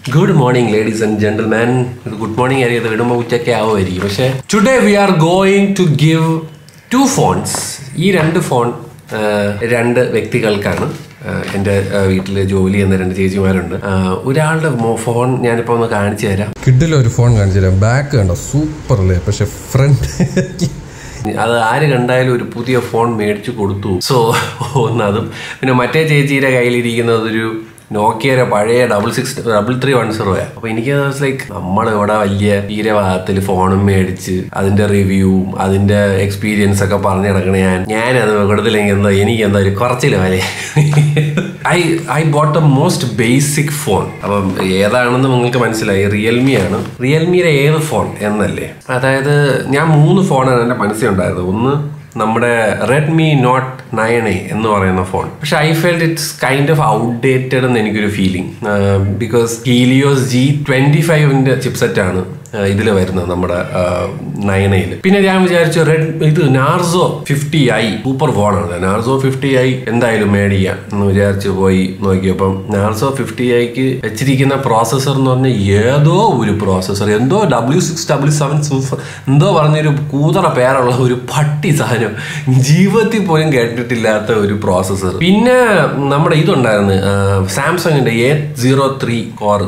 good morning ladies and gentleman ഇത് good morning ആയിരിക്കും ഇത് വിടുമ്പോൾ ഉച്ചയ്ക്ക് ആവുമായിരിക്കും പക്ഷേ today we are going to give two phones ഈ രണ്ട് ഫോൺ ആ, രണ്ട് വ്യക്തികൾക്കാണ് ആ, എൻ്റെ വീട്ടിൽ ജോലി ചെയ്യുന്ന രണ്ട് ചേച്ചിമാരുണ്ട് ആ, ഒരാളുടെ മോ- ഫോൺ ഞാനിപ്പോൾ ഒന്ന് കാണിച്ചു തരാം കിഡിലൊരു ഫോൺ കാണിച്ചു തരാം ബാക്ക് കണ്ടോ സൂപ്പർ അല്ലേ പക്ഷെ ഫ്രണ്ട് അത് ആര് കണ്ടായാലും ഒരു പുതിയ ഫോൺ മേടിച്ചു കൊടുത്തു സോ ഒന്നതും പിന്നെ മറ്റേ ചേച്ചിയുടെ കയ്യിലിരിക്കുന്നത് ഒരു നോക്കിയയുടെ പഴയ double six double three one zero അപ്പൊ എനിക്ക് ലൈക്ക് നമ്മളിവിടെ വലിയ വീരവാദത്തിൽ ഫോണും മേടിച്ച് അതിന്റെ റിവ്യൂവും അതിന്റെ എക്സ്പീരിയൻസ് ഒക്കെ പറഞ്ഞു നടക്കണ ഞാൻ ഞാൻ അത് കൊടുത്തില്ലെങ്കിൽ എന്താ എനിക്ക് എന്താ ഒരു കുറച്ചില്ല വരെ I I bought the most basic phone അപ്പം ഏതാണെന്ന് നിങ്ങൾക്ക് മനസ്സിലായി റിയൽമി ആണ് റിയൽമിയുടെ ഏത് ഫോൺ എന്നല്ലേ അതായത് ഞാൻ മൂന്ന് ഫോണാണ് എൻ്റെ മനസ്സിലുണ്ടായത് ഒന്ന് നമ്മുടെ റെഡ്മി നോട്ട് നയൻ എ എന്ന് പറയുന്ന ഫോൺ പക്ഷെ I felt it's kind of outdated എന്ന് എനിക്കൊരു feeling because Helios G twenty ഫൈവിന്റെ ചിപ്സെറ്റ് ആണ് ഇതിൽ വരുന്നത് നമ്മുടെ നയനയിൽ പിന്നെ ഞാൻ വിചാരിച്ചു റെഡ് ഇത് നാർസോ ഫിഫ്റ്റി ഐ സൂപ്പർ ഫോണാണ് നാർസോ ഫിഫ്റ്റി ഐ എന്തായാലും മേടിക്കാം എന്ന് വിചാരിച്ച് പോയി നോക്കിയപ്പം നാർസോ ഫിഫ്റ്റി ഐക്ക് വെച്ചിരിക്കുന്ന പ്രോസസ്സർ എന്ന് പറഞ്ഞാൽ ഏതോ ഒരു പ്രോസസ്സർ എന്തോ W six W seven super എന്തോ പറഞ്ഞൊരു കൂതറ പേരുള്ള ഒരു പട്ടി സാധനം ജീവിതത്തിൽ പോലും കേട്ടിട്ടില്ലാത്ത ഒരു പ്രോസസ്സർ പിന്നെ നമ്മുടെ ഇതുണ്ടായിരുന്നു സാംസങ്ങിന്റെ എ സീറോ ത്രീ കോർ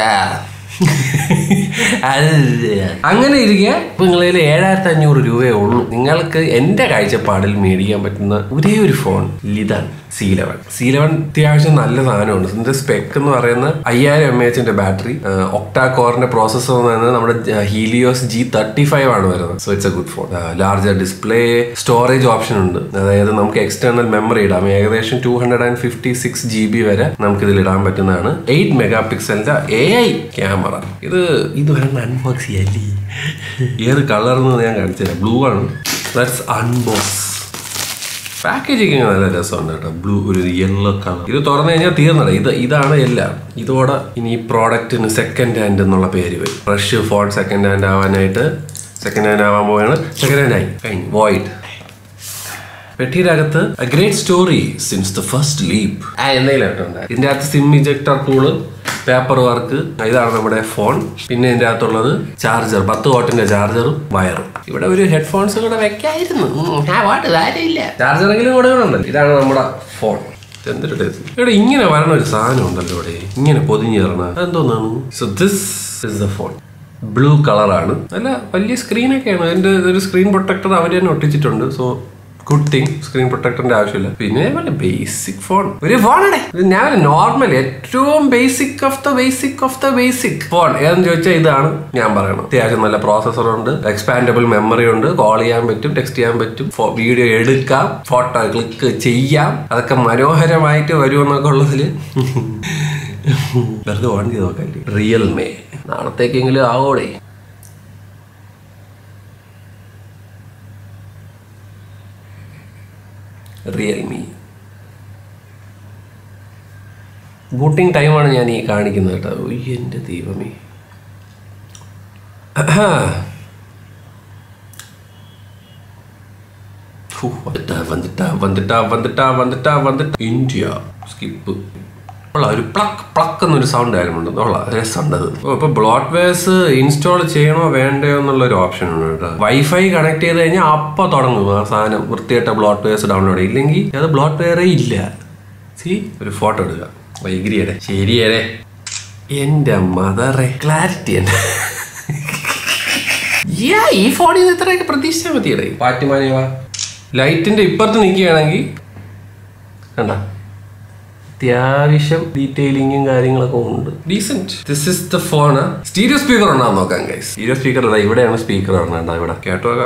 അങ്ങനെ ഇരിക്കെ ഇപ്പൊ നിങ്ങളിൽ ഏഴായിരത്തി അഞ്ഞൂറ് രൂപയേ ഉള്ളൂ നിങ്ങൾക്ക് എന്റെ കാഴ്ചപ്പാടിൽ മേടിക്കാൻ പറ്റുന്ന ഒരേ ഒരു ഫോൺ ഇതാണ് സി ലെവൻ സി ലെവൻ അത്യാവശ്യം നല്ല സാധനമുണ്ട് ഇതിന്റെ സ്പെക്ക് എന്ന് പറയുന്ന അയ്യായിരം എം എച്ചിന്റെ ബാറ്ററി ഒക്ടാ കോറിന്റെ പ്രോസസ്സർ എന്ന് പറയുന്നത് നമ്മുടെ ഹീലിയോസ് ജി തേർട്ടി ഫൈവ് ആണ് വരുന്നത് so it's a good phone larger display storage option ഉണ്ട് അതായത് നമുക്ക് എക്സ്റ്റേണൽ മെമ്മറി ഇടാം ഏകദേശം two hundred and fifty six G B വരെ നമുക്ക് ഇതിൽ ഇടാൻ പറ്റുന്നതാണ് എയ്റ്റ് മെഗാ പിക്സലിന്റെ എ ഐ ക്യാമറ ഇത് ഇതുവരെ അൺബോക്സ് ചെയ്യല്ലേ ഏത് കളർ എന്ന് ഞാൻ കാണിച്ചു തരാം ബ്ലൂ ആണ് ദാറ്റ്സ് അൺബോക്സ് പാക്കേജിങ് നല്ല രസമുണ്ട് കേട്ടോ ബ്ലൂ ഒരു യെല്ലോ കളർ ഇത് തുറന്നു കഴിഞ്ഞാൽ തീർന്നട ഇത് ഇതാണ് എല്ലാം ഇതോടെ ഇനി ഈ പ്രോഡക്റ്റിന് സെക്കൻഡ് ഹാൻഡ് എന്നുള്ള പേര് വരും ഫ്രഷ് ഫോൺ സെക്കൻഡ് ഹാൻഡ് ആവാനായിട്ട് സെക്കൻഡ് ഹാൻഡ് ആവാൻ പോവുകയാണ് സെക്കൻഡ് ഹാൻഡ് ആയി കഴിഞ്ഞു വോയിഡ് പെട്ടിയുടെ അകത്ത് a great story since the first leap ആ എന്തെങ്കിലും ഇതിന്റെ അകത്ത് SIM ejector cool paper work ഇതാണ് നമ്മുടെ ഫോൺ പിന്നെ ഇതിന്റെ അകത്തുള്ളത് ചാർജർ പത്ത് വാട്ടിന്റെ ചാർജറും വയറും ഇവിടെ ഒരു ഹെഡ്ഫോൺസ് കൂടെ വെക്കായിരുന്നു ഉം, ആ വാട്ട് കാര്യമില്ല ചാർജറെങ്കിലും കൊടുക്കണമല്ലോ ഇതാണ് നമ്മുടെ ഫോൺ എന്തൊരു ടേസ്റ്റ് ഇവിടെ ഇങ്ങനെ വരണ ഒരു സാധനം ഉണ്ടല്ലോ ഇവിടെ ഇങ്ങനെ പൊതിഞ്ഞ് തരണ അതെന്തോന്നാണ് so this is the phone blue കളറാണ് നല്ല വലിയ സ്ക്രീനൊക്കെയാണ് അതിന്റെ ഒരു സ്ക്രീൻ പ്രൊട്ടക്ടർ അവർ തന്നെ ഒട്ടിച്ചിട്ടുണ്ട് സോ ഗുഡ് തിങ് സ്ക്രീൻ പ്രൊട്ടക്ടറിന്റെ ആവശ്യമില്ല പിന്നെ വല്ല ബേസിക് ഫോൺ ഒരു ഫോണാണേ ഇത് ഞാൻ നോർമൽ ഏറ്റവും basic of the basic of the basic phone ഏതെന്ന് ചോദിച്ചാൽ ഇതാണ് ഞാൻ പറയണം അത്യാവശ്യം നല്ല പ്രോസസർ ഉണ്ട് എക്സ്പാൻഡബിൾ മെമ്മറി ഉണ്ട് കോൾ ചെയ്യാൻ പറ്റും ടെക്സ്റ്റ് ചെയ്യാൻ പറ്റും വീഡിയോ എടുക്കാം ഫോട്ടോ ക്ലിക്ക് ചെയ്യാം അതൊക്കെ മനോഹരമായിട്ട് വരുമെന്നൊക്കെ ഉള്ളതിൽ വെറുതെ ഓൺ ചെയ്ത് നോക്കാൻ റിയൽ മേ നാളത്തേക്കെങ്കിലും ആവോടെ റിയൽമി ബൂട്ടിംഗ് ടൈമാണ് ഞാൻ ഈ കാണിക്കുന്നത് കേട്ടോ ഉയ്യ് എൻ്റെ ദൈവമേ ഫു, വന്നിട്ടാ വന്നിട്ടാ വന്നിട്ടാ വന്നിട്ടാ വന്നിട്ടാ വന്നിട്ട് ഇന്ത്യ സ്കിപ്പ് ഉള്ള ഒരു പ്ലക്ക് പ്ലക്ക് എന്നൊരു സൗണ്ട് ആയിരുന്നു ഉള്ള രസമുണ്ട് അത് ഇപ്പൊ ബ്ലോട്ട് വേഴ്സ് ഇൻസ്റ്റാൾ ചെയ്യണോ വേണ്ടയോ എന്നുള്ള ഒരു ഓപ്ഷൻ ഉണ്ട് കേട്ടോ വൈഫൈ കണക്ട് ചെയ്ത് കഴിഞ്ഞാൽ അപ്പൊ തുടങ്ങും ആ സാധനം വൃത്തിയായിട്ട ബ്ലോട്ട് വേഴ്സ് ഡൗൺലോഡ് ഇല്ലെങ്കിൽ അത് ബ്ലോട്ട് വെയറേ ഇല്ല സി ഒരു ഫോട്ടോ എടുക്കുക വൈകിരിയടെ ശരിയടെ എന്റെ മദറെ ക്ലാരിറ്റി എന്നെ യാ, ഈ ഫോണിൽ നിന്ന് ഇത്രയൊക്കെ പ്രതീക്ഷിച്ചാൽ മതിയടേ പാറ്റുമാനെ വാ ലൈറ്റിന്റെ ഇപ്പുറത്ത് നിൽക്കുകയാണെങ്കിൽ കണ്ട അത്യാവശ്യം ഡീറ്റെയിലിങ്ങും കാര്യങ്ങളൊക്കെ ഉണ്ട് decent this is the phone stereo speaker ഉണ്ടാവും നോക്കാം ഗൈസ് സ്റ്റീരിയോ സ്പീക്കർ അല്ല ഇവിടെയാണ് സ്പീക്കർ പറഞ്ഞത് ഇവിടെ കേട്ടോ നോക്കാം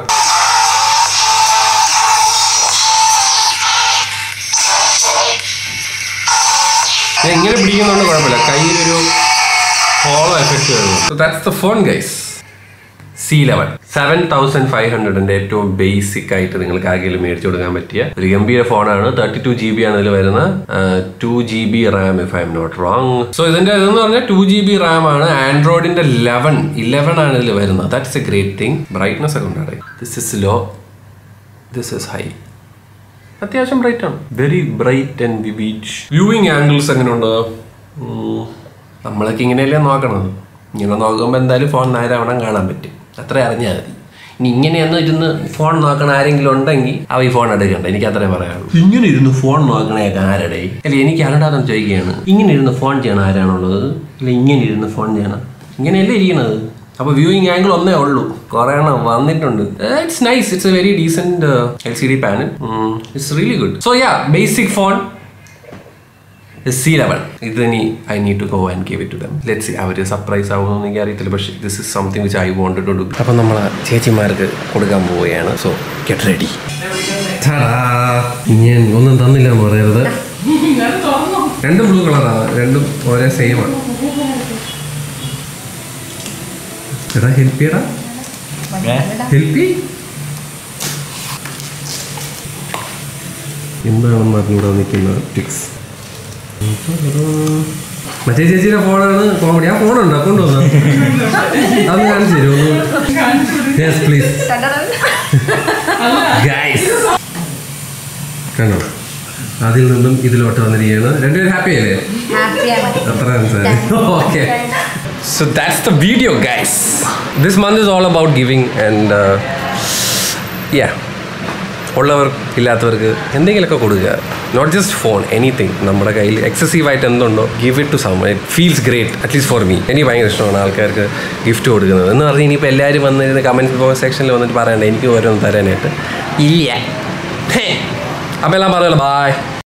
ഞാൻ ഇങ്ങനെ പിടിക്കുന്നതുകൊണ്ട് കുഴപ്പമില്ല കയ്യിലൊരു ഹോളോ എഫക്ട് വരുന്നു that's the phone guys C eleven seven thousand five ഹൺഡ്രഡിന്റെ ഏറ്റവും ബേസിക് ആയിട്ട് നിങ്ങൾക്ക് ആരെങ്കിലും മേടിച്ചു കൊടുക്കാൻ പറ്റിയ ഒരു ഗംഭീര ഫോണാണ് തേർട്ടി ടു ജി ബി ആണ് ഇതിൽ വരുന്നത് two G B RAM if I'm not wrong so ഇതിന്റെ ഇതെന്ന് പറഞ്ഞാൽ ടു ജി ബി റാം ആണ് ആൻഡ്രോയിഡിന്റെ ലെവൻ ഇലവൻ ആണ് ഇതിൽ വരുന്നത് that's a great thing brightness ഒക്കെ ഉണ്ടായി this is low this is high അത്യാവശ്യം ബ്രൈറ്റ് ആണ് very bright and vivid viewing angles എങ്ങനെയുണ്ട് ഉം, നമ്മളൊക്കെ ഇങ്ങനെയല്ലേ നോക്കണത് ഇങ്ങനെ നോക്കുമ്പോൾ എന്തായാലും ഫോൺ നാലാവണം കാണാൻ പറ്റും അത്ര അറിഞ്ഞാൽ മതി ഇനി ഇങ്ങനെയൊന്നും ഇരുന്ന് ഫോൺ നോക്കണ ആരെങ്കിലും ഉണ്ടെങ്കിൽ അവ ഈ ഫോൺ എടുക്കണ്ട എനിക്ക് അത്രേ പറയാനുള്ളൂ ഇങ്ങനെ ഇരുന്ന് ഫോൺ നോക്കണേക്കെ ആരുടെ അല്ല എനിക്ക് അറിയാതെ ചോദിക്കുകയാണ് ഇങ്ങനെ ഇരുന്ന് ഫോൺ ചെയ്യണ ആരാണുള്ളത് അല്ല ഇങ്ങനെ ഇരുന്ന് ഫോൺ ചെയ്യണം ഇങ്ങനെയല്ലേ ഇരിക്കണത് അപ്പൊ വ്യൂയിങ് ആംഗിൾ ഒന്നേ ഉള്ളൂ കുറെ എണ്ണം വന്നിട്ടുണ്ട് it's nice it's a very decent L C D panel it's really good so yeah basic phone C eleven ഇത് ഇനി I need to go and give it to them let see അവർ surprise ആവുമെന്ന് എനിക്ക് അറിയത്തില്ല പക്ഷേ this is something which I wanted to do അപ്പം നമ്മൾ ചേച്ചിമാർക്ക് കൊടുക്കാൻ പോവുകയാണ് സോ ഗെറ്റ് റെഡി ഞാൻ ഒന്നും തന്നില്ല എന്ന് പറയരുത് രണ്ടും ബ്ലൂ കളറാണ് രണ്ടും ഒരേ സെയിം ആണ് എടാ ഹെൽപ്പ് ചെയ്യടാ ഹെൽപ്പ് എന്താണെന്ന് അറിഞ്ഞൂടെ നിൽക്കുന്ന ടിക്സ് മറ്റേ ചേച്ചിയുടെ ഫോണാണ് കോമഡി ആ ഫോണുണ്ടോ കൊണ്ടുവന്നോ അതൊന്ന് കാണിച്ചു തരുമോ യെസ് പ്ലീസ് ഗൈസ് കണ്ടോ അതിൽ നിന്നും ഇതിലോട്ട് വന്നിരിക്കുകയാണ് രണ്ടുപേരും ഹാപ്പി അല്ലേ അത്ര okay so that's the video guys this month is all about giving and yeah ഉള്ളവർ ഇല്ലാത്തവർക്ക് എന്തെങ്കിലുമൊക്കെ കൊടുക്കുക നോട്ട് ജസ്റ്റ് ഫോൺ എനിത്തിങ് നമ്മുടെ കയ്യിൽ എക്സസീവ് ആയിട്ട് എന്തുണ്ടോ give it to some it feels great at least for me എനിക്ക് ഭയങ്കര ഇഷ്ടമാണ് ആൾക്കാർക്ക് ഗിഫ്റ്റ് കൊടുക്കുന്നത് എന്ന് പറഞ്ഞ് ഇനിയിപ്പോൾ എല്ലാവരും വന്നിരുന്ന് കമൻറ്റ് ബോക്സ് സെക്ഷനിൽ വന്നിട്ട് പറയണ്ട എനിക്ക് ഓരോന്ന് തരാനായിട്ട് ഇല്ല അപ്പോൾ എല്ലാം പറയുമല്ലോ ബായ്